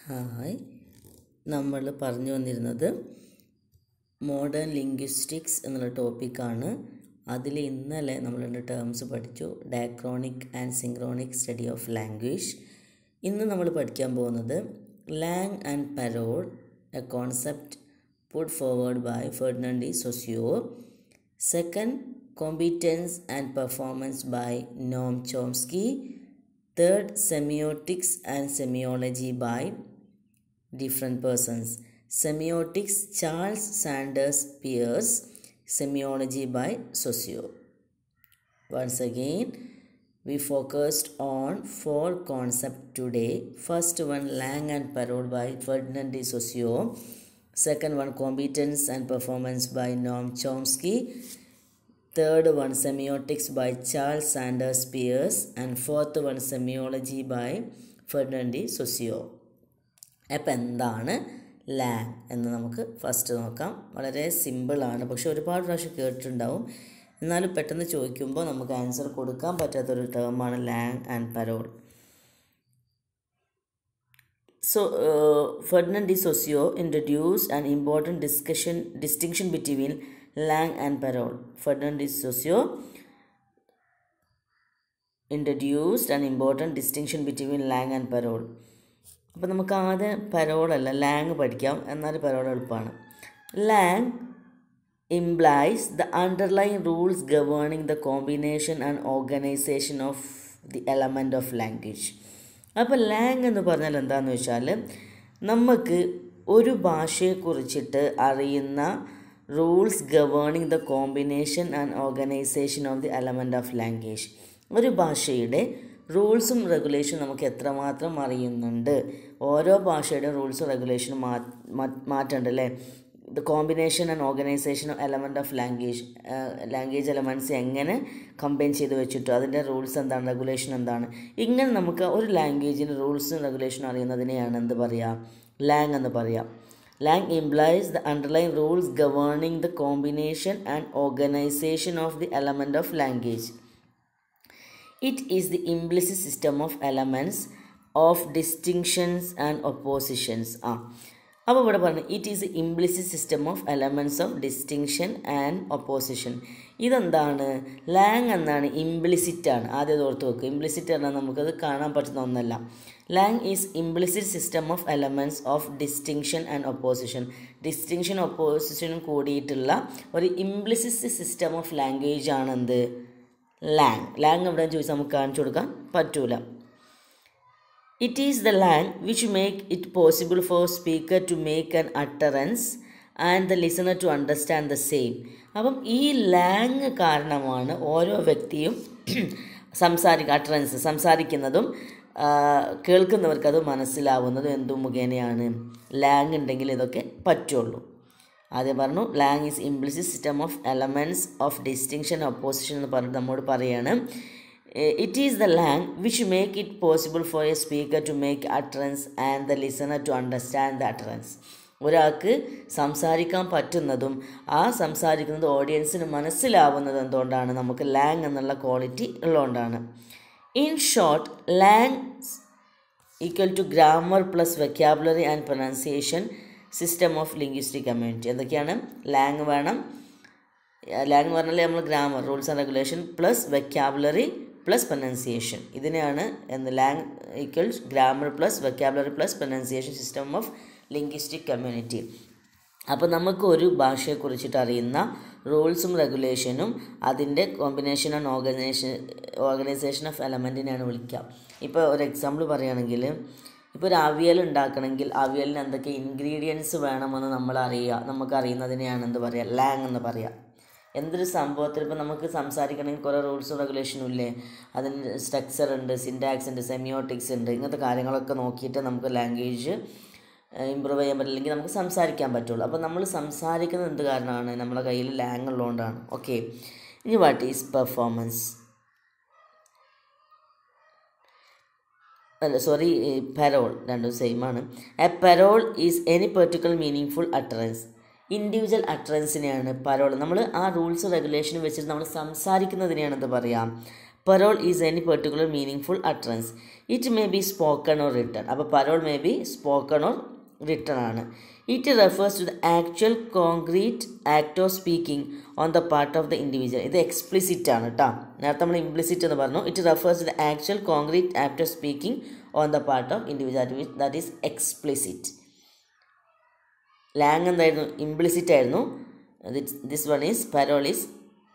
Hi നമ്മൾ പറഞ്ഞു വന്നിരുന്നത് മോഡേൺ ലിംഗ്വിസ്റ്റിക്സ് എന്നുള്ള ടോപ്പിക്കാണ് അതിൽ ഇന്നലെ നമ്മൾ രണ്ട് ടേംസ് പഠിച്ചു diachronic and synchronic study of language ഇന്ന് നമ്മൾ പഠിക്കാൻ പോകുന്നത് langue and parole a concept put forward by ഫെർണാണ്ടി Saussure second competence and performance by Noam Chomsky third semiotics and semiology by different persons semiotics charles sanders peirce semiology by socio once again we focused on four concepts today first one lang and parole by ferdinand de socio second one competence and performance by noam chomsky third one semiotics by charles sanders peirce and fourth one semiology by Ferdinand Saussure അപ്പം എന്താണ് Lang എന്ന് നമുക്ക് first നോക്കാം വളരെ സിമ്പിളാണ് പക്ഷെ ഒരുപാട് പ്രാവശ്യം കേട്ടിട്ടുണ്ടാവും എന്നാലും പെട്ടെന്ന് ചോദിക്കുമ്പോൾ നമുക്ക് ആൻസർ കൊടുക്കാൻ പറ്റാത്തൊരു ടേമാണ് langue and parole So, uh, Ferdinand de Saussure introduced an important discussion distinction between Lang and Parole. Ferdinand de Saussure introduced an important distinction between Lang and Parole. അപ്പോൾ നമുക്ക് ആദ്യം പരോളല്ല ലാങ് പഠിക്കാം എന്നാൽ പരോൾ എളുപ്പമാണ് langue implies the underline rules governing the combination and organisation of the element of language അപ്പോൾ langue എന്ന് പറഞ്ഞാൽ എന്താണെന്ന് വെച്ചാൽ നമുക്ക് ഒരു ഭാഷയെക്കുറിച്ചിട്ട് അറിയുന്ന rules governing the combination and organisation of the element of language ഒരു ഭാഷയുടെ റൂൾസും റെഗുലേഷനും നമുക്ക് എത്രമാത്രം അറിയുന്നുണ്ട് ഓരോ ഭാഷയുടെ റൂൾസും റെഗുലേഷനും മാറ്റമുണ്ട് അല്ലേ the combination and organisation of element of language language elements എങ്ങനെ കമ്പൈൻ ചെയ്ത് വെച്ചിട്ടു അതിൻ്റെ റൂൾസ് എന്താണ് റെഗുലേഷൻ എന്താണ് ഇങ്ങനെ നമുക്ക് ഒരു ലാംഗ്വേജിൻ്റെ റൂൾസും റെഗുലേഷനും അറിയുന്നതിനെയാണ് എന്ത് പറയുക ലാങ് എന്ന് പറയാം langue implies the underline rules governing the combination and organisation of the element of language it is the implicit system of elements of distinctions and oppositions ആ അപ്പോൾ ഇവിടെ പറഞ്ഞു it is implicit system of elements of distinction and opposition ഇതെന്താണ് langue എന്നാണ് implicit ആണ് ആദ്യം ഓർത്ത് വെക്കുക ഇംപ്ലിസിറ്റ് പറഞ്ഞാൽ നമുക്കത് കാണാൻ പറ്റുന്ന ഒന്നല്ല langue is implicit system of elements of distinction and opposition distinction ഒപ്പോസിഷനും കൂടിയിട്ടുള്ള ഒരു ഇംപ്ലിസിറ്റ് സിസ്റ്റം ഓഫ് ലാംഗ്വേജ് ആണെന്ത് ലാങ് ലാങ് എവിടെ ചോദിച്ചാൽ നമുക്ക് കാണിച്ചു കൊടുക്കാൻ പറ്റൂല it is the langue which make it possible for speaker to make an utterance and the listener to understand the same അപ്പം ഈ ലാങ് കാരണമാണ് ഓരോ വ്യക്തിയും സംസാരിക്കുക അട്ടറൻസ് സംസാരിക്കുന്നതും കേൾക്കുന്നവർക്ക് അത് മനസ്സിലാവുന്നതും എന്തു മുഖേനയാണ് ലാങ് ഉണ്ടെങ്കിൽ ഇതൊക്കെ പറ്റുള്ളൂ ആദ്യം പറഞ്ഞു langue is implicit system of elements of distinction opposition എന്ന് പറഞ്ഞിട്ട് നമ്മോട് പറയാണ് it is the langue which make it possible for a speaker to make utterance and the listener to understand the utterance ഒരാൾക്ക് സംസാരിക്കാൻ പറ്റുന്നതും ആ സംസാരിക്കുന്നത് ഓഡിയൻസിന് മനസ്സിലാവുന്നത് എന്തുകൊണ്ടാണ് നമുക്ക് ലാങ് എന്നുള്ള ക്വാളിറ്റി ഉള്ളതുകൊണ്ടാണ് in short langue equal to grammar plus vocabulary and pronunciation system of linguistic community എന്തൊക്കെയാണ് ലാങ് വേണം ലാങ് എന്ന് പറഞ്ഞാൽ നമ്മൾ grammar rules and regulation plus vocabulary plus pronunciation ഇതിനെയാണ് എന്ന് langue equals grammar plus vocabulary plus pronunciation system of linguistic community അപ്പോൾ നമുക്ക് ഒരു ഭാഷയെക്കുറിച്ചിട്ട് അറിയുന്ന റൂൾസും റെഗുലേഷനും അതിൻ്റെ combination and organization organization of എലമെൻറ്റിനെയാണ് വിളിക്കുക ഇപ്പോൾ ഒരു എക്സാമ്പിൾ പറയുകയാണെങ്കിൽ ഇപ്പോൾ ഒരു അവിയൽ ഉണ്ടാക്കണമെങ്കിൽ അവിയലിന് എന്തൊക്കെ ഇൻഗ്രീഡിയൻസ് വേണമെന്ന് നമ്മൾ അറിയുക നമുക്ക് അറിയുന്നതിനെയാണ് എന്ത് പറയുക ലാങ് എന്ന് പറയുക എന്തൊരു സംഭവത്തിൽ ഇപ്പോൾ നമുക്ക് സംസാരിക്കണമെങ്കിൽ കുറേ റൂൾസും റെഗുലേഷനും ഇല്ലേ അതിന് സ്ട്രക്ചർ ഉണ്ട് സിൻറ്റാക്സ് ഉണ്ട് സെമിയോട്ടിക്സ് ഉണ്ട് ഇങ്ങനത്തെ കാര്യങ്ങളൊക്കെ നോക്കിയിട്ട് നമുക്ക് ലാംഗ്വേജ് ഇമ്പ്രൂവ് ചെയ്യാൻ പറ്റില്ലെങ്കിൽ നമുക്ക് സംസാരിക്കാൻ പറ്റുള്ളൂ അപ്പോൾ നമ്മൾ സംസാരിക്കുന്നത് എന്ത് കാരണമാണ് നമ്മളെ കയ്യിൽ ലാങ് ഉള്ളതുകൊണ്ടാണ് ഓക്കെ ഇനി വാട്ട് ഈസ് പെർഫോമൻസ് അല്ല സോറി പരോൾ രണ്ടും സെയിം ആണ് a parole is any particular meaning full utterance individual അട്ടറൻസിനെയാണ് പരോൾ നമ്മൾ ആ റൂൾസ് റെഗുലേഷൻ വെച്ചിട്ട് നമ്മൾ സംസാരിക്കുന്നതിനെയാണ് എന്ത് പറയാം parole is any particular meaning utterance it may be spoken or written അപ്പോൾ parole may be spoken or written ആണ് it refers to the actual concrete act of speaking on the part of the individual ഇത് explicit ആണ് കേട്ടോ നേരത്തെ നമ്മൾ implicit എന്ന് പറഞ്ഞു it refers to the actual concrete act of speaking on the part of individual that is explicit langue എന്തായിരുന്നു implicit ആയിരുന്നു this one is parole is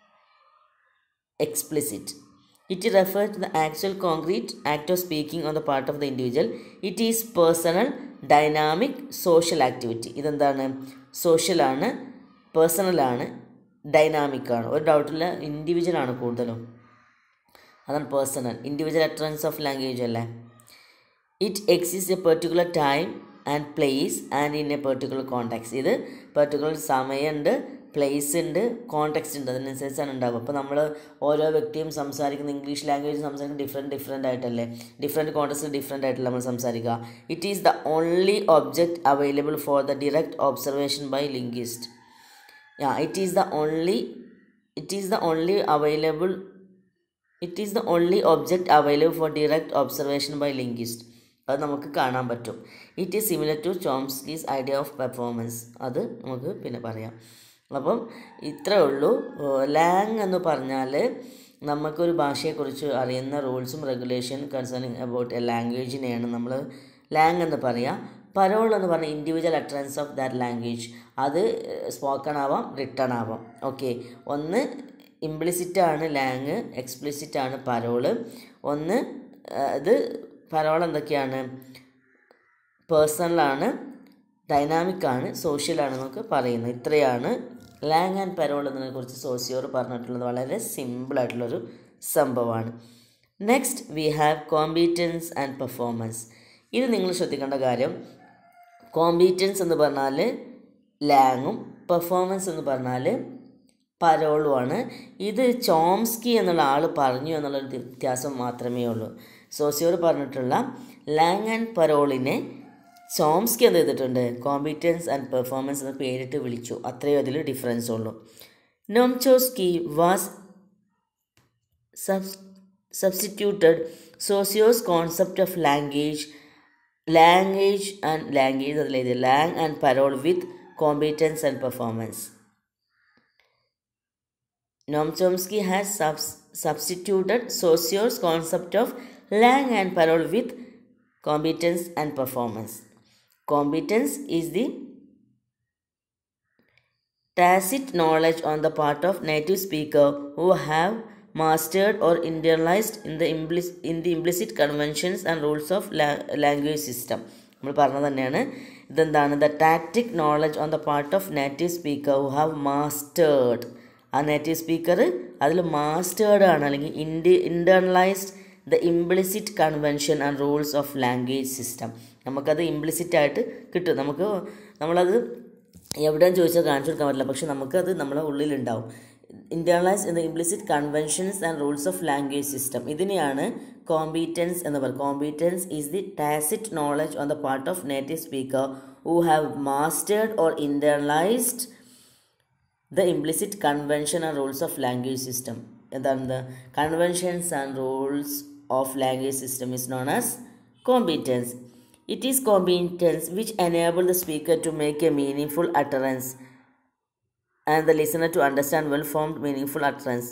explicit. It refers to the actual concrete act of speaking on the part of the individual. It is personal, dynamic, social activity. ഇതെന്താണ് social ആണ് personal ആണ് dynamic ആണ് ഒരു ഡൗട്ടില്ല individual ആണ് കൂടുതലും അതാണ് personal individual utterance of language അല്ലേ it exist a particular time and place and in a particular contacts ഇത് പെർട്ടിക്കുലർ സമയമുണ്ട് പ്ലേസ് ഉണ്ട് കോണ്ടെക്സ്റ്റ് ഉണ്ട് അതിനനുസരിച്ചാണ് ഉണ്ടാവുക അപ്പോൾ നമ്മൾ ഓരോ വ്യക്തിയും സംസാരിക്കുന്ന ഇംഗ്ലീഷ് ലാംഗ്വേജ് സംസാരിക്കുന്ന ഡിഫറെൻറ്റ് ഡിഫറെൻ്റ് ആയിട്ടല്ലേ ഡിഫറെൻറ്റ് കോണ്ടെക്സ്റ്റ് ഡിഫറെൻ്റ് ആയിട്ടല്ല നമ്മൾ സംസാരിക്കുക it is the only object available for the direct observation by linguist yeah it is the only it is the only available it is the only object available for direct observation by linguist അത് നമുക്ക് കാണാൻ പറ്റും it is similar to Chomsky's idea of performance അത് നമുക്ക് പിന്നെ പറയാം അപ്പം ഇത്രേ ഉള്ളൂ ലാങ് എന്ന് പറഞ്ഞാൽ നമുക്കൊരു ഭാഷയെക്കുറിച്ച് അറിയുന്ന റൂൾസും റെഗുലേഷൻ കൺസേണിങ് അബൌട്ട് എ ലാംഗ്വേജിനെയാണ് നമ്മൾ ലാങ് എന്ന് പറയുക പരോൾ എന്ന് പറഞ്ഞാൽ individual utterance of that language അത് സ്പോക്കൺ ആവാം റിട്ടേൺ ആവാം ഓക്കെ ഒന്ന് ഇംപ്ലിസിറ്റ് ആണ് ലാങ് എക്സ്പ്ലിസിറ്റ് ആണ് പരോള് ഒന്ന് ഇത് പരോൾ എന്തൊക്കെയാണ് പേഴ്സണലാണ് ഡൈനാമിക് ആണ് സോഷ്യലാണ് എന്നൊക്കെ പറയുന്നത് ഇത്രയാണ് ലാങ് ആൻഡ് പരോൾ എന്നതിനെ കുറിച്ച് സോസിയോർ പറഞ്ഞിട്ടുള്ളത് വളരെ സിമ്പിളായിട്ടുള്ളൊരു സംഭവമാണ് next we have competence and performance ഇത് നിങ്ങൾ ശ്രദ്ധിക്കേണ്ട കാര്യം കോമ്പീറ്റൻസ് എന്ന് പറഞ്ഞാൽ ലാങ്ങും പെർഫോമൻസ് എന്ന് പറഞ്ഞാൽ പരോളുമാണ് ഇത് ചോംസ്കി എന്നുള്ള ആൾ പറഞ്ഞു എന്നുള്ളൊരു വ്യത്യാസം മാത്രമേ ഉള്ളൂ സോസിയോർ പറഞ്ഞിട്ടുള്ള ലാങ് ആൻഡ് പരോളിനെ ചോംസ്കി എന്ത് ചെയ്തിട്ടുണ്ട് കോമ്പീറ്റൻസ് ആൻഡ് പെർഫോമൻസ് എന്ന് പേരിട്ട് വിളിച്ചു അത്രയും അതിൽ ഡിഫറൻസ് ഉള്ളൂ നോംചോസ്കി വാസ് സബ്സ്റ്റിറ്റ്യൂട്ടഡ് സോസിയോസ് concept of language language and language അതിൽ എഴുതി langue and parole with competence and performance Noam Chomsky has subs- substituted Saussure's concept of Lang and Parole with competence and performance. Competence is the tacit knowledge on the part of native speaker who have mastered or internalized in the, implicit, in the implicit conventions and rules of la- language system. നമ്മൾ പറഞ്ഞത് തന്നെയാണ് ഇതെന്താണ് the tacit knowledge on the part of native speaker who have mastered ആ native speaker അതിൽ mastered ആണ് അല്ലെങ്കിൽ ഇൻഡി internalized the implicit convention and rules of language system നമുക്കത് ഇംപ്ലിസിറ്റ് ആയിട്ട് കിട്ടും നമുക്ക് നമ്മളത് എവിടെയും ചോദിച്ചാൽ കാണിച്ചു കൊടുക്കാൻ പറ്റില്ല പക്ഷെ നമുക്കത് നമ്മളെ ഉള്ളിലുണ്ടാവും internalize in the implicit conventions and rules of language system ഇതിനെയാണ് കോമ്പീറ്റൻസ് എന്ന് പറയുന്നത് competence is the tacit knowledge on the part of native speaker who have mastered or internalized the implicit convention and rules of language system എന്താണ് conventions and rules of language system is known as competence it is competence which enable the speaker to make a meaning full utterance and the listener to understand well formed meaning full utterance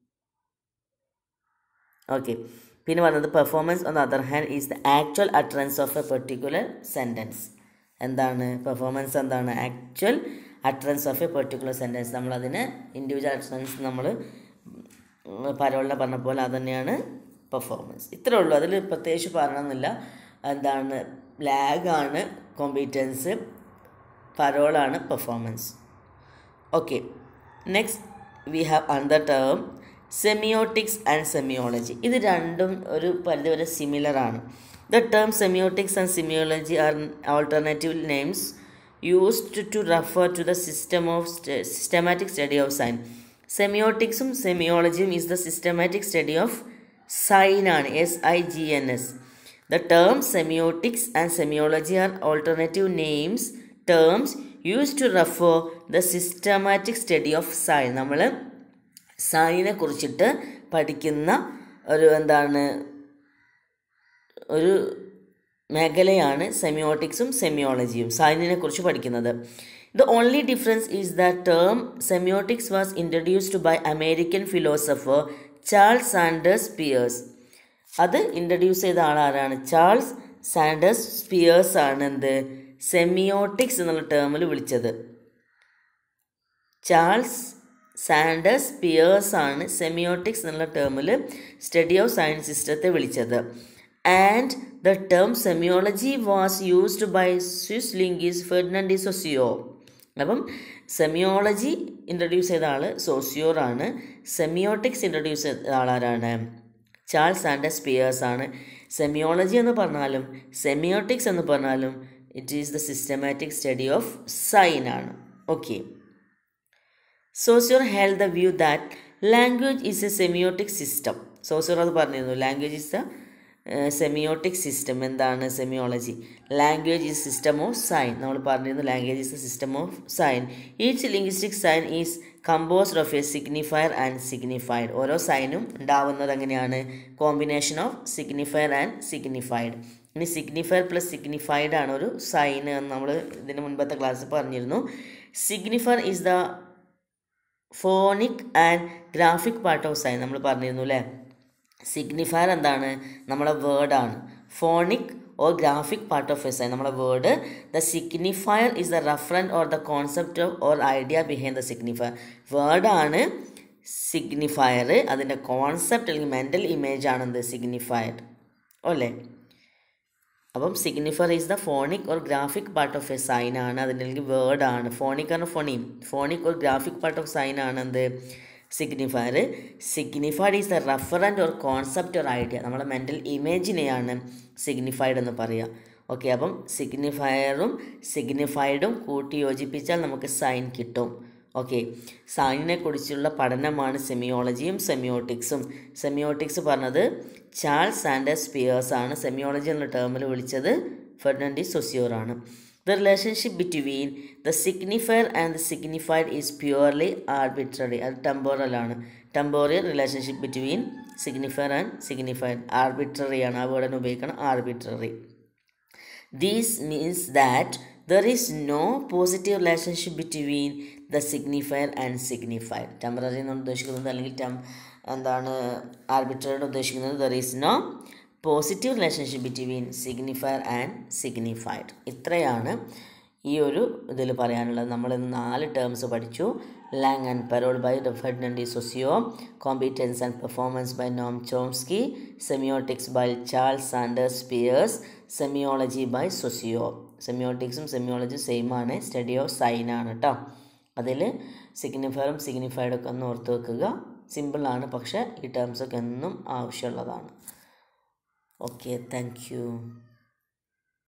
okay പിന്നെ പറഞ്ഞത് performance on the other hand is the actual utterance of a particular sentence എന്താണ് performance എന്താണ് actual utterance of a particular sentence നമ്മളതിന് individual utterance നമ്മൾ പരോളിനെ പറഞ്ഞ പോലെ അത് തന്നെയാണ് പെർഫോമൻസ് ഇത്രേ ഉള്ളൂ അതിൽ പ്രത്യേകിച്ച് പറയണമെന്നില്ല എന്താണ് ലാഗാണ് കോമ്പീറ്റൻസ് പരോളാണ് performance okay next we have under term semiotics and semiology ഇത് രണ്ടും ഒരു പരിധിവരെ സിമിലർ ആണ് the term semiotics and semiology are alternative names used to refer to the system of st- systematic study of sign സെമിയോട്ടിക്സും സെമിയോളജിയും is the systematic study of sign ആണ് S I G N S the term semiotics and semiology are alternative names terms use to refer the systematic study of sign നമ്മൾ സൈനെ കുറിച്ചിട്ട് പഠിക്കുന്ന ഒരു എന്താണ് ഒരു മേഖലയാണ് സെമിയോട്ടിക്സും സെമിയോളജിയും സൈനിനെ കുറിച്ച് പഠിക്കുന്നത് the only difference is the term semiotics was introduced by American philosopher Charles Sanders Peirce അത് ഇൻട്രൊഡ്യൂസ് ചെയ്ത ആളാരാണ് ചാൾസ് സാൻഡേഴ്സ് സ്പിയേഴ്സ് ആണ് എന്ത് സെമിയോട്ടിക്സ് എന്നുള്ള ടേമിൽ വിളിച്ചത് ചാൾസ് സാൻഡേഴ്സ് പിയേഴ്സ് ആണ് സെമിയോട്ടിക്സ് എന്നുള്ള ടേമിൽ സ്റ്റഡി ഓഫ് സയൻസ് സിസ്റ്റത്തെ വിളിച്ചത് and the term semiology was used by Swiss linguist Ferdinand de Saussure അപ്പം സെമിയോളജി ഇൻട്രൊഡ്യൂസ് ചെയ്ത ആൾ സോസിയോറാണ് സെമിയോട്ടിക്സ് ഇൻട്രൊഡ്യൂസ് ചെയ്ത ആളാരാണ് ചാൾസ് സാൻഡേഴ്സ് പിയേഴ്സ് ആണ് സെമിയോളജി എന്ന് പറഞ്ഞാലും സെമിയോട്ടിക്സ് എന്ന് പറഞ്ഞാലും it is the systematic study of sign ആണ് okay Saussure held the view that language is a semiotic system Saussure അത് പറഞ്ഞിരുന്നു language is the semiotic system എന്താണ് semiology language is system of sign നമ്മൾ പറഞ്ഞിരുന്നു language is the system of sign each linguistic sign is composed of a signifier and signified ഓരോ സൈനും ഉണ്ടാവുന്നത് എങ്ങനെയാണ് combination of signifier and signified ഇനി signifier plus signified ആണ് ഒരു സൈൻ എന്ന് നമ്മൾ ഇതിന് മുൻപത്തെ ക്ലാസ്സിൽ പറഞ്ഞിരുന്നു signifier is the phonic and graphic part of sign നമ്മൾ പറഞ്ഞിരുന്നു അല്ലേ സിഗ്നിഫയർ എന്താണ് നമ്മുടെ വേർഡാണ് phonic or graphic part of a sign നമ്മുടെ word the signifier is the referent or the concept or idea behind the signifier വേർഡാണ് signifier അതിൻ്റെ concept അല്ലെങ്കിൽ മെൻ്റൽ ഇമേജ് ആണ് എന്ത് സിഗ്നിഫയർഡ് അല്ലേ അപ്പം signifier is the phonic or graphic part of a sign ആണ് അതിൻ്റെ അല്ലെങ്കിൽ വേർഡ് ആണ് ഫോണിക് ആണ് phoneme phonic or graphic part of sign ആണ് എന്ത് signifier signified is the referent or concept or idea നമ്മുടെ മെൻ്റൽ ഇമേജിനെയാണ് സിഗ്നിഫൈഡ് എന്ന് പറയുക ഓക്കെ അപ്പം സിഗ്നിഫയറും സിഗ്നിഫൈഡും കൂട്ടി യോജിപ്പിച്ചാൽ നമുക്ക് സൈൻ കിട്ടും ഓക്കെ സൈനിനെ കുറിച്ചുള്ള പഠനമാണ് സെമിയോളജിയും സെമിയോട്ടിക്സും സെമിയോട്ടിക്സ് പറഞ്ഞത് ചാൾസ് സാൻഡേഴ്സ് പിയേഴ്സ് ആണ് സെമിയോളജി എന്ന ടേമിൽ വിളിച്ചത് ഫെർണാണ്ടി സൊസിയോർ ആണ് the relationship between the signifier and the signified is purely arbitrary അത് ടെമ്പോറൽ ആണ് temporal relationship between signifier and signified arbitrary ആണ് ആ വേർഡിന് ഉപയോഗിക്കണം arbitrary these means that there is no positive relationship between the signifier and signified temporary എന്നാണ് ഉദ്ദേശിക്കുന്നത് അല്ലെങ്കിൽ ടെം എന്താണ് ആർബിട്രറിയുടെ ഉദ്ദേശിക്കുന്നത് there is no positive relationship between signifier and signified ഇത്രയാണ് ഈ ഒരു ഇതിൽ പറയാനുള്ളത് നമ്മൾ ഇന്ന് നാല് ടേംസ് പഠിച്ചു langue and parole by ഫെർണാണ്ടി Saussure competence and performance by Noam Chomsky semiotics by Charles Sanders Peirce semiology by Saussure സെമിയോട്ടിക്സും സെമിയോളജിയും സെയിം ആണ് സ്റ്റഡി ഓഫ് സൈൻ ആണ് കേട്ടോ അതിൽ സിഗ്നിഫയറും സിഗ്നിഫൈഡും ഒക്കെ ഒന്ന് ഓർത്ത് വെക്കുക സിമ്പിളാണ് പക്ഷേ ഈ ടേംസൊക്കെ എന്നും ആവശ്യമുള്ളതാണ് ഓക്കെ താങ്ക് യു